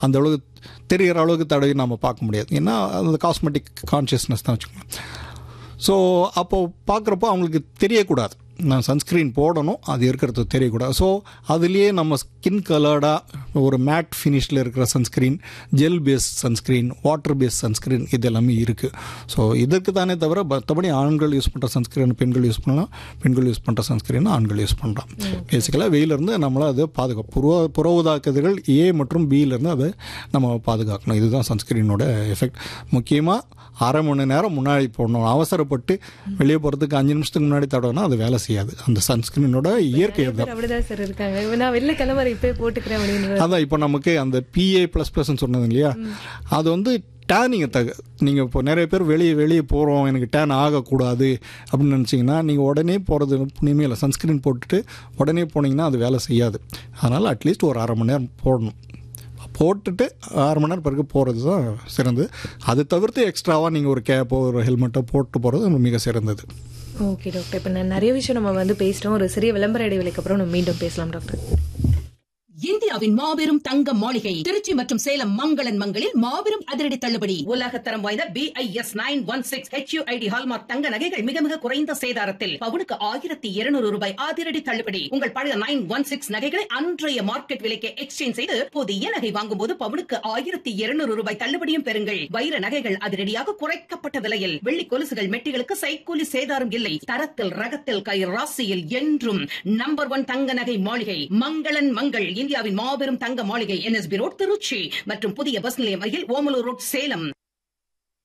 அந்த அளவுக்கு தெரிகிற அளவுக்கு தடவி நம்ம பார்க்க முடியாது ஏன்னா அந்த காஸ்மெட்டிக் கான்ஷியஸ்னஸ் தான் வச்சுக்கோங்க ஸோ அப்போது பார்க்குறப்போ அவங்களுக்கு தெரியக்கூடாது நான் சன்ஸ்க்ரீன் போடணும் அது இருக்கிறது தெரியக்கூடாது ஸோ அதுலேயே நம்ம ஸ்கின் கலர்டாக ஒரு மேட் ஃபினிஷில் இருக்கிற sunscreen gel base sunscreen water base sunscreen இது எல்லாமே இருக்குது ஸோ இதற்கு தானே தவிர மற்றபடி ஆண்கள் யூஸ் பண்ணுற சன்ஸ்க்ரீன் பெண்கள் யூஸ் பண்ணலாம் பெண்கள் யூஸ் பண்ணுற சன்ஸ்க்ரீன் ஆண்கள் யூஸ் பண்ணலாம் பேசிக்கலாக வெயிலிருந்து நம்மளை அது பாதுகாப்பு புற புற ஊதா கதிர்கள் ஏ மற்றும் பியிலேருந்து அதை நம்ம பாதுகாக்கணும் இதுதான் சன்ஸ்க்ரீனோட எஃபெக்ட் முக்கியமாக அரை மணி நேரம் முன்னாடி போடணும் அவசரப்பட்டு வெளியே போகிறதுக்கு அஞ்சு நிமிஷத்துக்கு முன்னாடி தடவைனா அது வேலை செய்யாது அந்த சன்ஸ்க்ரீனோட இயற்கை நிறைய பேர் அப்படிதான் சார் இருக்காங்க இப்ப நான் வெளில கிளம்புற இப்பயே போட்டுக்கிறேன் அப்படின்னு அதான் இப்போ நமக்கு அந்த பிஏ ப்ளஸ் ப்ளஸ்ன்னு சொன்னது இல்லையா அது வந்து டேனிங்கை தக நீங்கள் இப்போ நிறைய பேர் வெளியே வெளியே போகிறோம் எனக்கு டேன் ஆகக்கூடாது அப்படின்னு நினச்சிங்கன்னா நீங்கள் உடனே போகிறது புண்ணியமே இல்லை சன்ஸ்க்ரீன் போட்டுட்டு உடனே போனீங்கன்னா அது வேலை செய்யாது அதனால் அட்லீஸ்ட் ஒரு அரை மணி நேரம் போடணும் போட்டுட்டு ஆறு மணி நேரம் பிறகு போகிறது தான் சிறந்தது அது தவிர்த்து எக்ஸ்ட்ராவாக நீங்கள் ஒரு கேப்போ ஒரு ஹெல்மெட்டோ போட்டு போகிறது மிக சிறந்தது ஓகே டாக்டர் இப்ப நான் நிறைய விஷயம் நம்ம வந்து பேசிட்டோம் ஒரு சிறிய விளம்பர இடைவெளிக்கு அப்புறம் நம்ம மீண்டும் பேசலாம் டாக்டர் இந்தியாவின் மாபெரும் தங்க மாளிகை திருச்சி மற்றும் சேலம் மங்களன் மங்களில் மாபெரும் அதிரடி தள்ளுபடி உலகத்தரம் வாய்ந்த B I S nine one six HUID hallmark தங்க நகைகள் மிக மிக குறைந்த சேதாரத்தில் பவுனுக்கு ஆயிரத்தி இருநூறு ரூபாய் அதிரடி தள்ளுபடி உங்கள் பழைய நைன் ஒன் சிக்ஸ் நகைகளை அன்றைய மார்க்கெட் விலைக்கு எக்ஸ்சேஞ்ச் செய்து புதிய நகை வாங்கும் போது பவுனுக்கு ஆயிரத்தி இருநூறு ரூபாய் தள்ளுபடியும் பெறுங்கள் வைர நகைகள் அதிரடியாக குறைக்கப்பட்ட விலையில் வெள்ளி கொலுசுகள் மெட்டிகளுக்கு சைக்கூலி சேதாரம் இல்லை தரத்தில் ரகத்தில் கை ராசியில் என்றும் நம்பர் ஒன் தங்க நகை மாளிகை மங்களன் மங்கள் இந்தியாவின் மாபெரும் தங்க மாளிகை என்எஸ்பி ரோட் திருச்சி மற்றும் புதிய பஸ் நிலையம் அருகில் ஓமலூர் ரோட் சேலம்